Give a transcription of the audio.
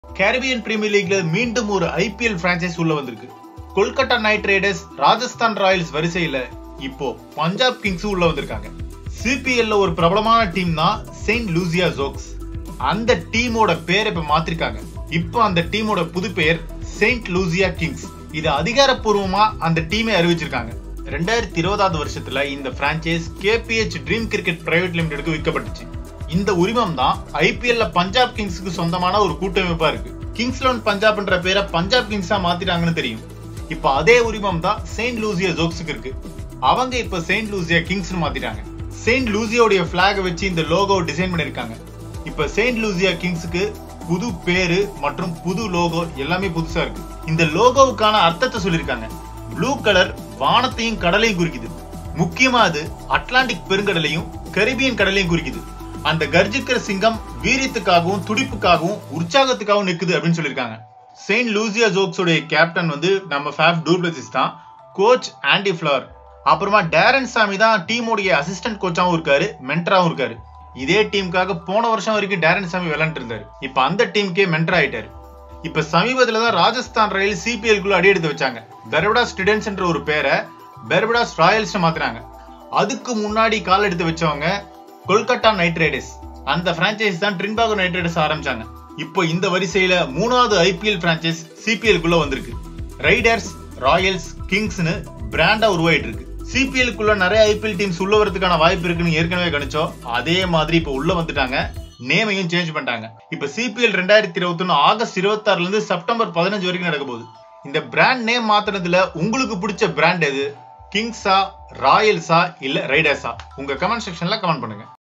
Caribbean premier லீக்ல மீண்டும் ஒரு IPL franchise உள்ள வந்திருக்கு Kolkata knight riders Rajasthan royals வரிசையில இப்போ பஞ்சாப் கிங்ஸ் உள்ள வந்திருக்காங்க சிபிஎல்ல ஒரு பிரபலமான டீம் தான் செயின்ட் லூசியா ஜோக்ஸ் அந்த டீமோட பேரை இப்ப மாத்திருக்காங்க இப்போ அந்த டீமோட புது பெயர் செயின்ட் லூசியா கிங்ஸ் இது அதிகாரப்பூர்வமா அந்த டீமை அறிவிச்சிருக்காங்க ரெண்டாயிரத்தி இருபதாவது வருஷத்துல இந்த franchise KPH dream cricket private லிமிடெடுக்கு விற்கப்பட்டுச்சு இந்த உரிமம் தான் ஐபிஎல்ல பஞ்சாப் கிங்ஸ்க்கு சொந்தமான ஒரு கூட்டமைப்பா இருக்கு கிங்ஸ் லோன் பஞ்சாப்ன்ற பேரை பஞ்சாப் கிங்ஸா மாத்திட்டாங்கன்னு தெரியும் இப்ப அதே உரிமம் தான் செயின்ட் லூசியா ஜோக்ஸுக்கு இருக்கு அவங்க இப்ப செயின்ட் லூசியா கிங்ஸ் மாத்திட்டாங்க செயின்ட் லூசியோடைய பிளாக வச்சு இந்த லோகோ டிசைன் பண்ணிருக்காங்க இப்ப செயின்ட் லூசியா கிங்ஸுக்கு புது பேரு மற்றும் புது லோகோ எல்லாமே புதுசா இருக்கு இந்த லோகோவுக்கான அர்த்தத்தை சொல்லிருக்காங்க ப்ளூ கலர் வானத்தையும் கடலையும் குறிக்குது முக்கியமா அது அட்லாண்டிக் பெருங்கடலையும் கரிபியன் கடலையும் குறிக்குது அந்த கர்ஜிக்கிற சிங்கம் வீரியத்துக்காகவும் துடிப்புக்காகவும் உற்சாகத்துக்காகவும் நிக்குது அப்படின்னு சொல்லியிருக்காங்க செயின்ட் லூசியா ஜோக்ஸோடைய கேப்டன் வந்து நம்ம ஃபேஃப் டூப்ளசிஸ் தான் கோச் ஆண்டி ஃபிளவர் அப்புறமா டேரன் சாமி தான் டீமோடைய அசிஸ்டன்ட் கோச்சாவும் இருக்காரு மென்டராவும் இருக்காரு இதே டீமுக்காக போன வருஷம் வரைக்கும் டேரன் சாமி விளையாண்டு இருந்தாரு இப்ப அந்த டீமுக்கே மென்டர் ஆயிட்டாரு இப்ப சமீபத்துல தான் ராஜஸ்தான் ராயல் சிபிஎல் குள்ள அடி எடுத்து வச்சாங்க பெர்படா ஸ்டூடெண்ட்ஸ் என்ற ஒரு பேரை பெர்படாஸ் ராயல்ஸ் மாத்தினாங்க அதுக்கு முன்னாடி கால் எடுத்து வச்சவங்க கொல்கத்தா நைட் ரைடர்ஸ் அந்த பிரான்ச்சைஸ் தான் ட்ரின்பாகோ நைட் ரைடர்ஸ் ஆரம்பிச்சாங்க இப்போ இந்த வரிசையில மூணாவது ஐபிஎல் பிரான்ச்சைஸ் சிபிஎல் குள்ள வந்திருக்கு ரைடர்ஸ் ராயல்ஸ் கிங்ஸ்னு பிராண்டா உருவாயிட்டு இருக்கு சிபிஎல் குள்ள நிறைய ஐபிஎல் டீம்ஸ் உள்ள வரதுக்கான வாய்ப்பு இருக்குன்னு ஏற்கனவே கணிச்சோம் அதே மாதிரி இப்ப உள்ள வந்துட்டாங்க நேமையும் சேஞ்ச் பண்ணிட்டாங்க இப்ப சிபிஎல் ரெண்டாயிரத்தி இருபத்தி ஒன்னு ஆகஸ்ட் இருபத்தி ஆறுல இருந்து செப்டம்பர் பதினஞ்சு வரைக்கும் நடக்க போகுது இந்த பிராண்ட் நேம் மாத்தினதுல உங்களுக்கு பிடிச்ச பிராண்ட் எது கிங்ஸா ராயல்ஸா இல்ல ரைடர்ஸா உங்க கமெண்ட் செக்ஷன்ல கமெண்ட் பண்ணுங்க